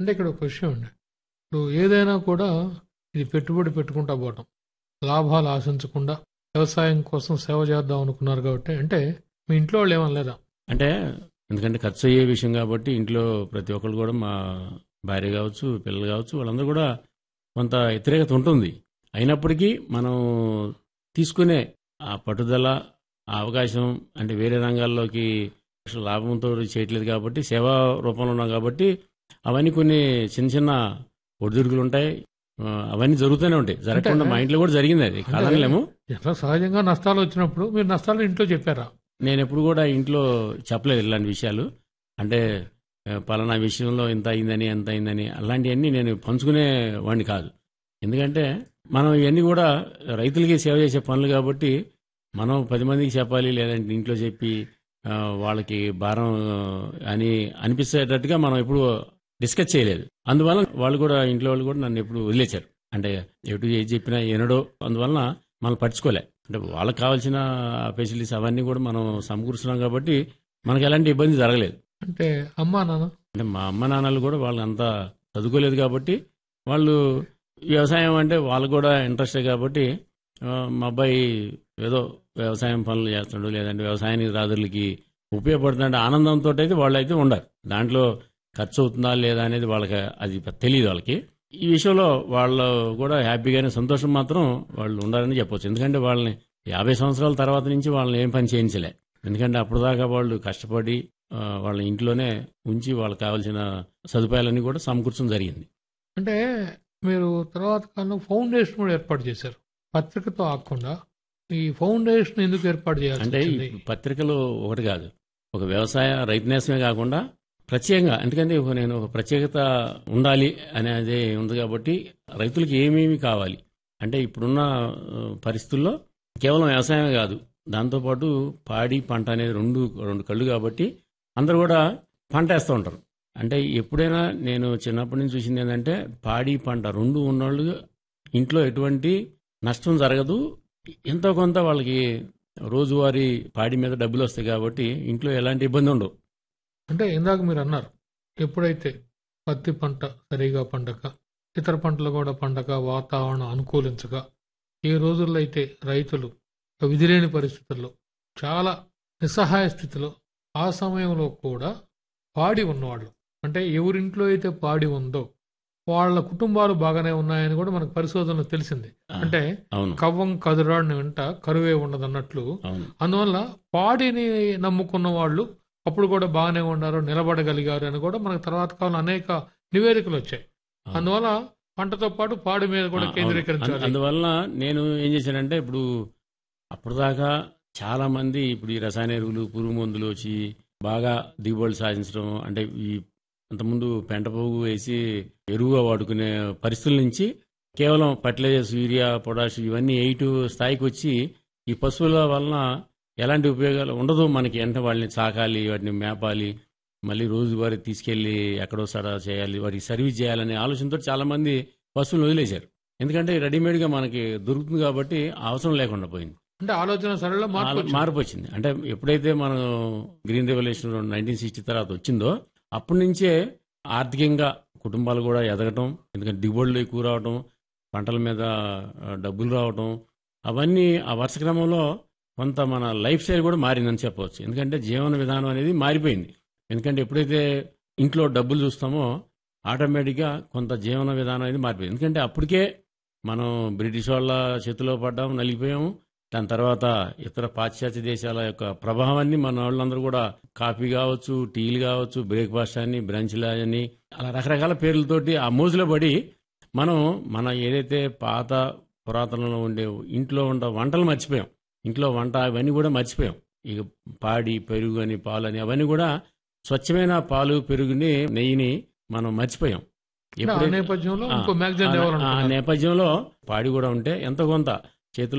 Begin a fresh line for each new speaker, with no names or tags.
అంటే ఇక్కడ ఒక విషయం అండి ఇప్పుడు ఏదైనా కూడా ఇది పెట్టుబడి పెట్టుకుంటా పోవటం లాభాలు ఆశించకుండా వ్యవసాయం కోసం సేవ చేద్దాం అనుకున్నారు కాబట్టి అంటే మీ ఇంట్లో వాళ్ళు ఏమని లేదా
అంటే ఎందుకంటే ఖర్చు అయ్యే విషయం కాబట్టి ఇంట్లో ప్రతి ఒక్కరు కూడా మా భార్య కావచ్చు పిల్లలు కావచ్చు వాళ్ళందరూ కూడా కొంత వ్యతిరేకత ఉంటుంది అయినప్పటికీ మనం తీసుకునే ఆ పట్టుదల ఆ అవకాశం అంటే వేరే రంగాల్లోకి అసలు లాభంతో చేయట్లేదు కాబట్టి సేవా రూపంలో ఉన్నాం కాబట్టి అవన్నీ కొన్ని చిన్న చిన్న ఒడిదుడుకులు ఉంటాయి ఆ, అవన్నీ జరుగుతూనే ఉంటాయి జరగకుండా మా ఇంట్లో కూడా జరిగింది అది కాదనలేము
ఎట్లా సహజంగా నష్టాలు వచ్చినప్పుడు మీరు నష్టాలు ఇంట్లో చెప్పారా
నేను ఎప్పుడు కూడా ఇంట్లో చెప్పలేదు ఇలాంటి విషయాలు అంటే ఆ, పలానా విషయంలో ఇంత అయిందని ఎంత అయిందని అలాంటివన్నీ నేను పంచుకునే వాడిని కాదు ఎందుకంటే మనం ఇవన్నీ కూడా రైతులకి సేవ చేసే పనులు కాబట్టి మనం పది మందికి చెప్పాలి లేదంటే ఇంట్లో చెప్పి ఆ, వాళ్ళకి భారం ఆ, అని అనిపించేటట్టుగా మనం ఎప్పుడు డిస్కస్ చేయలేదు అందువల్ల వాళ్ళు కూడా ఇంట్లో వాళ్ళు కూడా నన్ను ఎప్పుడు వదిలేశారు అంటే ఎటు ఏది చెప్పినా ఏనడో అందువలన మనం పట్టించుకోలే అంటే వాళ్ళకి కావాల్సిన ఫెసిలిటీస్ అవన్నీ కూడా మనం సమకూరుస్తున్నాం కాబట్టి మనకి ఎలాంటి ఇబ్బంది జరగలేదు
అంటే అమ్మా నాన్న
అంటే మా అమ్మ నాన్నలు కూడా వాళ్ళు అంతా చదువుకోలేదు కాబట్టి వాళ్ళు వ్యవసాయం అంటే వాళ్ళు కూడా ఇంట్రెస్టే కాబట్టి ఆ, మా అబ్బాయి ఏదో వ్యవసాయం పనులు చేస్తున్నాడు లేదంటే వ్యవసాయానికి రాదులకి ఉపయోగపడుతుందంటే ఆనందంతో అయితే వాళ్ళు అయితే ఉండరు దాంట్లో ఖర్చు అవుతుందా లేదా అనేది వాళ్ళకి అది తెలియదు వాళ్ళకి ఈ విషయంలో వాళ్ళు కూడా హ్యాపీగానే సంతోషం మాత్రం వాళ్ళు ఉండాలని చెప్పొచ్చు ఎందుకంటే వాళ్ళని యాభై సంవత్సరాల తర్వాత నుంచి వాళ్ళని ఏం పని చేయించలే ఎందుకంటే అప్పుడు దాకా వాళ్ళు కష్టపడి ఆ, వాళ్ళ ఇంట్లోనే ఉంచి వాళ్ళకి కావాల్సిన సదుపాయాలన్నీ కూడా సమకూర్చడం జరిగింది
అంటే మీరు తర్వాత కాలంలో ఫౌండేషన్ కూడా ఏర్పాటు చేశారు పత్రికతో ఆకుండా ఈ ఫౌండేషన్ ఎందుకు ఏర్పాటు చేయాల్సి
అంటే ఈ
వచ్చింది?
పత్రికలు ఒకటి కాదు ఒక వ్యవసాయ రైతు నేసమే కాకుండా ప్రత్యేకంగా ఎందుకంటే ఒక నేను ఒక ప్రత్యేకత ఉండాలి అనేది ఉంది కాబట్టి రైతులకు ఏమేమి కావాలి అంటే ఇప్పుడున్న ఆ, పరిస్థితుల్లో కేవలం వ్యవసాయమే కాదు దాంతోపాటు పాడి పంట అనేది రెండు రెండు కళ్ళు కాబట్టి అందరూ కూడా పంట వేస్తూ ఉంటారు అంటే ఎప్పుడైనా నేను చిన్నప్పటి నుంచి చూసింది ఏంటంటే పాడి పంట రెండు ఉన్నోళ్ళు ఇంట్లో ఎటువంటి నష్టం జరగదు ఎంతో కొంత వాళ్ళకి రోజువారీ పాడి మీద డబ్బులు వస్తాయి కాబట్టి ఇంట్లో ఎలాంటి ఇబ్బంది ఉండవు
అంటే ఇందాక మీరు అన్నారు ఎప్పుడైతే పత్తి పంట సరిగా పండక ఇతర పంటలు కూడా పండక వాతావరణం అనుకూలించక ఏ రోజుల్లో అయితే రైతులు విధిలేని పరిస్థితుల్లో చాలా నిస్సహాయ స్థితిలో ఆ సమయంలో కూడా పాడి ఉన్నవాళ్ళు అంటే ఎవరింట్లో అయితే పాడి ఉందో వాళ్ళ కుటుంబాలు బాగానే ఉన్నాయని కూడా మనకు పరిశోధనలో తెలిసింది అంటే
అవును
కవ్వం కదురాడిని వెంట కరువే ఉండదన్నట్లు
అవును
అందువల్ల పాడిని నమ్ముకున్న వాళ్ళు అప్పుడు కూడా బాగానే ఉన్నారు నిలబడగలిగారు అని కూడా మనకు తర్వాత కాలం అనేక నివేదికలు వచ్చాయి
అవును.
అందువల్ల పంటతో పాటు పాడి మీద కూడా
ఆ, అవును.
కేంద్రీకరించాలి
అందు- అందువలన నేను ఏం చేశానంటే ఇప్పుడు అప్పుడు దాకా చాలా మంది ఇప్పుడు ఈ రసాయన ఎరువులు పురుగు మందులు వచ్చి బాగా దిగుబడులు సాధించడం అంటే ఈ అంతకుముందు పెంట పోగు వేసి ఎరువుగా వాడుకునే పరిస్థితుల నుంచి కేవలం ఫర్టిలైజర్స్ యూరియా పొటాష్ ఇవన్నీ ఎయిట్ స్థాయికి వచ్చి ఈ పశువుల వలన ఎలాంటి ఉపయోగాలు ఉండదు మనకి అంటే వాళ్ళని చాకాలి వాటిని మేపాలి మళ్ళీ రోజువారీ తీసుకెళ్లి ఎక్కడో సడా చేయాలి వాటికి సర్వీస్ చేయాలనే ఆలోచనతో చాలా మంది పశువులను వదిలేశారు ఎందుకంటే రెడీమేడ్గా మనకి దొరుకుతుంది కాబట్టి ఆ అవసరం లేకుండా పోయింది
అంటే ఆలోచన సరళ మార్పు
ఆలో-
వచ్చింది.
మార్పు వచ్చింది అంటే ఎప్పుడైతే మనం గ్రీన్ రెవల్యూషన్ నైన్టీన్ సిక్స్టీ తర్వాత వచ్చిందో అప్పటి నుంచే ఆర్థికంగా కుటుంబాలు కూడా ఎదగటం ఎందుకంటే దిగుబడులు ఎక్కువ రావటం పంటల మీద ఆ, డబ్బులు రావటం అవన్నీ ఆ వరుస క్రమంలో కొంత మన లైఫ్ స్టైల్ కూడా మారిందని చెప్పవచ్చు ఎందుకంటే జీవన విధానం అనేది మారిపోయింది ఎందుకంటే ఎప్పుడైతే ఇంట్లో డబ్బులు చూస్తామో ఆటోమేటిక్గా కొంత జీవన విధానం అనేది మారిపోయింది ఎందుకంటే అప్పటికే మనం బ్రిటిష్ వాళ్ళ చేతిలో పడ్డాం నలిగిపోయాము దాని తర్వాత ఇతర పాశ్చాత్య దేశాల యొక్క ప్రభావాన్ని మన వాళ్ళందరూ కూడా కాఫీ కావచ్చు టీలు కావచ్చు బ్రేక్ఫాస్ట్ అని బ్రంచ్లు అని అలా రకరకాల పేర్లతోటి ఆ మోజులో పడి మనం మన ఏదైతే పాత పురాతనంలో ఉండే ఇంట్లో ఉండే వంటలు మర్చిపోయాం ఇంట్లో వంట అవన్నీ కూడా మర్చిపోయాం ఇక పాడి పెరుగు అని పాలు అని అవన్నీ కూడా స్వచ్ఛమైన పాలు పెరుగుని నెయ్యిని మనం మర్చిపోయాం
అంటే ఆ నేపథ్యంలో ఇంకో మ్యాగజైన్
ఆ-
ఎవరు
ఆ నేపథ్యంలో పాడి కూడా ఉంటే ఎంతో కొంత చేతిలో